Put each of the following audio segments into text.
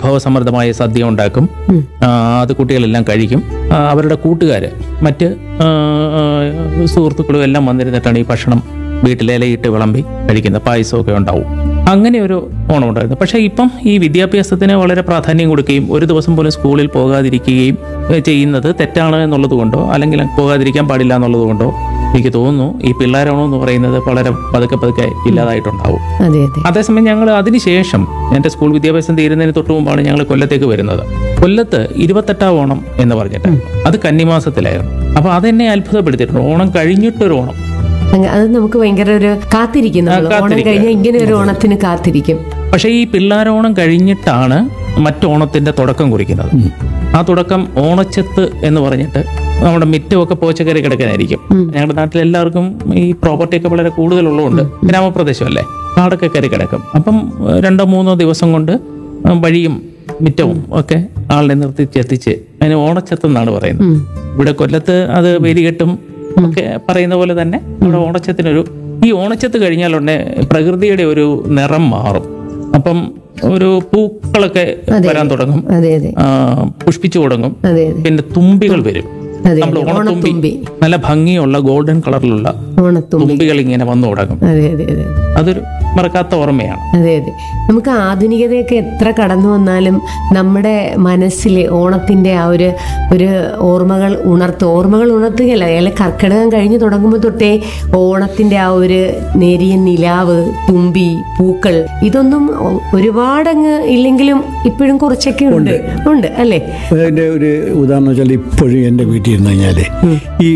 വിഭവസമൃദ്ധമായ സദ്യ ഉണ്ടാക്കും ആ, അത് കുട്ടികളെല്ലാം കഴിക്കും ആ, അവരുടെ കൂട്ടുകാർ മറ്റ് ആ, ആ, സുഹൃത്തുക്കളും എല്ലാം വന്നിരുന്നിട്ടാണ് ഈ ഭക്ഷണം വീട്ടിൽ ഇലയിട്ട് വിളമ്പി കഴിക്കുന്നത് പായസമൊക്കെ ഉണ്ടാവും അങ്ങനെ ഒരു ഓണം ഉണ്ടായിരുന്നു പക്ഷേ ഇപ്പം ഈ വിദ്യാഭ്യാസത്തിന് വളരെ പ്രാധാന്യം കൊടുക്കുകയും ഒരു ദിവസം പോലും സ്കൂളിൽ പോകാതിരിക്കുകയും ഏഹ്, ചെയ്യുന്നത് തെറ്റാണ് എന്നുള്ളത് കൊണ്ടോ അല്ലെങ്കിൽ പോകാതിരിക്കാൻ പാടില്ല എന്നുള്ളത് കൊണ്ടോ എനിക്ക് തോന്നുന്നു ഈ പിള്ളേരോണം എന്ന് പറയുന്നത് വളരെ പതുക്കെ പതുക്കെ ഇല്ലാതായിട്ടുണ്ടാവും അതെ അതെ അതേസമയം ഞങ്ങൾ അതിനുശേഷം എൻ്റെ സ്കൂൾ വിദ്യാഭ്യാസം തീരുന്നതിന് തൊട്ട് മുമ്പാണ് ഞങ്ങൾ കൊല്ലത്തേക്ക് വരുന്നത് കൊല്ലത്ത് ഇരുപത്തെട്ടാം ഓണം എന്ന് പറഞ്ഞിട്ട് അത് കന്നിമാസത്തിലായിരുന്നു അപ്പോൾ അതെന്നെ അത്ഭുതപ്പെടുത്തിയിട്ടുണ്ട് ഓണം കഴിഞ്ഞിട്ടൊരു ഓണം അങ്ങ- അത് നമുക്ക് ഭയങ്കര ഒരു കാത്തിരിക്കും നമ്മൾ ഓണം കാത്തിരിക്കുക. കഴിഞ്ഞാൽ ഇങ്ങനെ ഒരു ഓണത്തിന് കാത്തിരിക്കും പക്ഷേ ഈ പിള്ളാരോണം കഴിഞ്ഞിട്ടാണ് മറ്റോണത്തിന്റെ തുടക്കം കുറിക്കുന്നത് ആ തുടക്കം ഓണച്ചത്ത് എന്ന് പറഞ്ഞിട്ട് നമ്മുടെ മിറ്റമൊക്കെ പോച്ചക്കറി കിടക്കാനായിരിക്കും ഞങ്ങളുടെ നാട്ടിൽ എല്ലാവർക്കും ഈ പ്രോപ്പർട്ടി ഒക്കെ വളരെ കൂടുതലുള്ളതുകൊണ്ട് ഗ്രാമപ്രദേശമല്ലേ കാടൊക്കെ കയറി കിടക്കും അപ്പം ഏഹ്, രണ്ടോ മൂന്നോ ദിവസം കൊണ്ട് ആ, വഴിയും മിറ്റവും ഒക്കെ ആളിനെ നിർത്തിച്ചെത്തിച്ച് അതിന് ഓണച്ചത്ത് എന്നാണ് പറയുന്നത് ഇവിടെ കൊല്ലത്ത് അത് വേലികെട്ടും ഒക്കെ പറയുന്ന പോലെ തന്നെ നമ്മുടെ ഓണച്ചത്തിനൊരു ഈ ഓണച്ചത്ത് കഴിഞ്ഞാൽ ഉടനെ പ്രകൃതിയുടെ ഒരു നിറം മാറും അപ്പം ഒരു പൂക്കളൊക്കെ വരാൻ തുടങ്ങും അതെ അതെ ആ, പുഷ്പിച്ചു തുടങ്ങും അതെ അതെ പിന്നെ തുമ്പികൾ വരും അതെ നമ്മൾ അതെ ഓണത്തുമ്പി ഓണത്തുമ്പി നല്ല ഭംഗിയുള്ള ഗോൾഡൻ കളറിലുള്ള ഓണത്തുമ്പി തുമ്പികൾ ഇങ്ങനെ വന്നു തുടങ്ങും അതെ അതെ അതെ അതൊരു മറക്കാത്ത ഓർമ്മയാണ് അതെ അതെ നമുക്ക് ആധുനികതയൊക്കെ എത്ര കടന്നു വന്നാലും നമ്മുടെ മനസ്സിൽ ഓണത്തിന്റെ ആ ഒരു ഒരു ഓർമ്മകൾ ഉണർത്തും ഓർമ്മകൾ ഉണർത്തുകയല്ല അയാളെ കർക്കിടകം കഴിഞ്ഞ് തുടങ്ങുമ്പോൾ തൊട്ടേ ഓണത്തിന്റെ ആ ഒരു നേരിയ നിലാവ് തുമ്പി പൂക്കൾ ഇതൊന്നും ഒ- ഒരുപാടങ്ങ് ഇല്ലെങ്കിലും ഇപ്പോഴും കുറച്ചൊക്കെ ഉണ്ട് ഉണ്ട് അല്ലേ അതിൻ്റെ ഒരു ഉദാഹരണം വെച്ചാൽ ഇപ്പോഴും എൻ്റെ വീട്ടിൽ ഇരുന്ന് കഴിഞ്ഞാൽ ഈ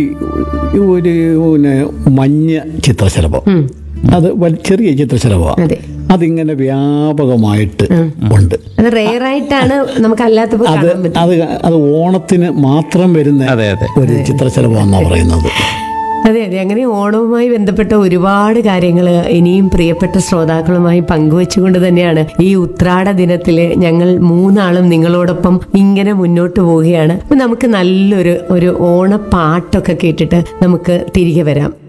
ഒരു പിന്നെ മഞ്ഞ ചിത്രശലഭം അത് വൽ- ചെറിയ ചിത്രശലഭമാണ് അതെ അതിങ്ങനെ വ്യാപകമായിട്ട് ഉണ്ട് അത് റെയറായിട്ടാണ് നമുക്ക് അല്ലാത്തപ്പോൾ അത് കാണാൻ പറ്റും അത് അത് ഓണത്തിന് മാത്രം വരുന്ന അതെ അതെ ഒരു ചിത്രശലഭമാണെന്നാണ് പറയുന്നത് അതെ അതെ അങ്ങനെ ഓണവുമായി ബന്ധപ്പെട്ട ഒരുപാട് കാര്യങ്ങൾ ഇനിയും പ്രിയപ്പെട്ട ശ്രോതാക്കളുമായി പങ്കുവെച്ചുകൊണ്ട് തന്നെയാണ് ഈ ഉത്രാട ദിനത്തിൽ ഞങ്ങൾ മൂന്നാളും നിങ്ങളോടൊപ്പം ഇങ്ങനെ മുന്നോട്ട് പോവുകയാണ് അപ്പൊ നമുക്ക് നല്ലൊരു ഒരു ഓണപ്പാട്ടൊക്കെ കേട്ടിട്ട് നമുക്ക് തിരികെ വരാം